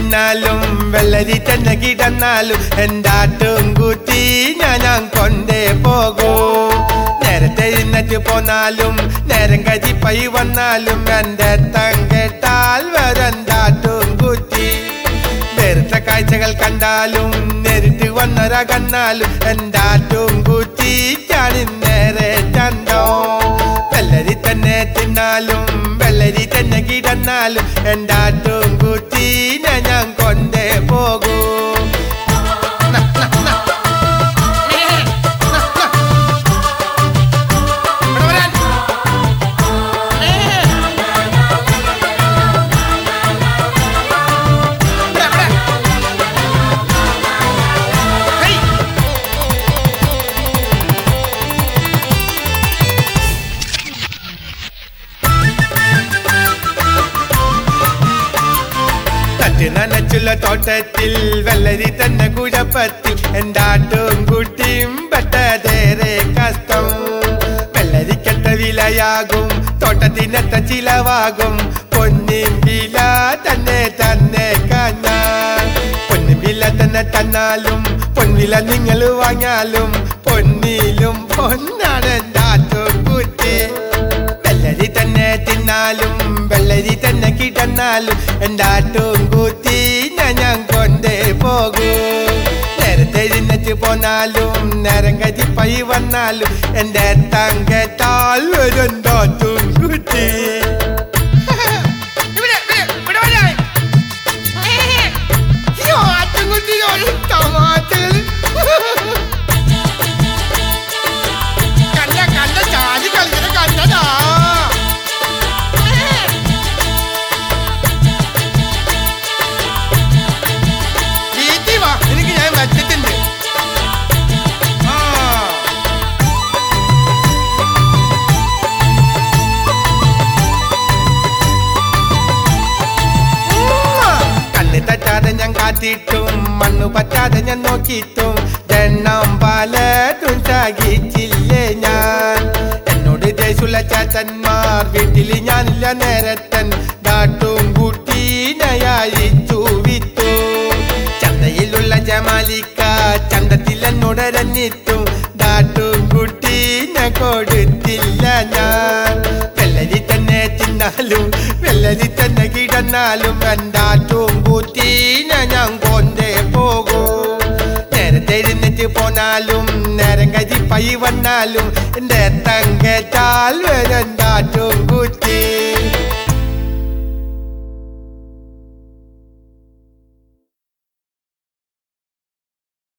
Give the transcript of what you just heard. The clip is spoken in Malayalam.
തിന്നാലും വെള്ളരി തന്നെ കിടന്നാലും എന്താട്ടും കൂട്ടി ഞാൻ കൊണ്ടേ പോകൂ നേരത്തെ ഇന്നിട്ട് പോന്നാലും നേരം കരി പൈ വന്നാലും എന്റെ തങ്കെട്ടാൽ വരണ്ടാട്ടും കൂട്ടി നേരത്തെ കാഴ്ചകൾ കണ്ടാലും നേരിട്ട് വന്നൊരാ കണ്ണാലും എന്താട്ടും കൂട്ടി ചാടി നേരെ ചണ്ടോ വെള്ളരി തന്നെ തിന്നാലും വെള്ളരി തന്നെ കിടന്നാലും എന്താട്ടും കൂട്ടി ഞാൻ കൊണ്ടേ പോകൂ ഇവിടെ വരാൻ. ഇവിടെ, ഇവിടെ. ഹേയ്. തട്ടി നനച്ചുള്ള തോട്ടത്തിൽ വെള്ളരി തന്നെ കുഴപ്പത്തിൽ എന്താട്ടും കുട്ടിയും പെട്ടതേറെ കഷ്ടം വെള്ളരിക്കെട്ട വിലയാകും തോട്ടത്തിനെത്ത ചിലവാകും പൊന്നിൻ വില തന്നെ തന്നെ കാണാൻ പൊന്നിൻ വില തന്നെ തന്നാലും പൊൻവില നിങ്ങൾ വാങ്ങിയാലും പൊന്നിലും പൊന്നാണ് എന്താട്ടും കുട്ടി വെള്ളരി തന്നെ തിന്നാലും വെള്ളരി തന്നെ കിടന്നാലും എന്താട്ടും കൂത്തി ഞാൻ കൊണ്ടേ പോകൂ നേരത്തെ ഇരുന്നിട്ട് പോന്നാലും നേരം കരി പൈ വന്നാലും എന്റെ തങ്കത്താൽ വരുണ്ടാട്ടും കൂട്ടി ഇവിടെ, ഇവിടെ, ഇവിടെ വരാൻ. അയ്യോ, ആട്ടിൻകുട്ടി ഒരു ടമാറ്റകൾ. കണ്ട കണ്ട ചാടി കളിക്കുന്ന കണ്ടതാ വീട്ടിൽ വാ എനിക്ക് ഞാൻ വെച്ചിട്ടുണ്ട് ആ കണ്ണ് തട്ടാതെ ഞാൻ കാത്തിട്ടും മണ്ണു പറ്റാതെ ഞാൻ നോക്കിയിട്ടും ജന്നം പലതും സഹിച്ചില്ലേ ഞാൻ എന്നോട് ദേശുള്ള ചാച്ചന്മാർ വീട്ടിൽ ഞാനില്ല നേരത്തൻ ഡാട്ടും കുട്ടീനയച്ചു വിത്തു ചന്തയിലുള്ള ജമാലിക്ക ചന്തത്തിൽ എന്നോട് രഞ്ഞിട്ടും ഡാട്ടും കുട്ടീനെ കൊടുത്തില്ല ഞാൻ വെള്ളരി തന്നെ തിന്നാലും വെള്ളരി തന്നെ കിടന്നാലും എന്താട്ടും കൂട്ടീനെ ഞാൻ കൊണ്ടേ പോകൂ നേരത്തെ എഴുന്നേറ്റ് പോന്നാലും നേരം കരി പൈ വന്നാലും എന്റെ തങ്കച്ചാൽ വരണ്ടാട്ടും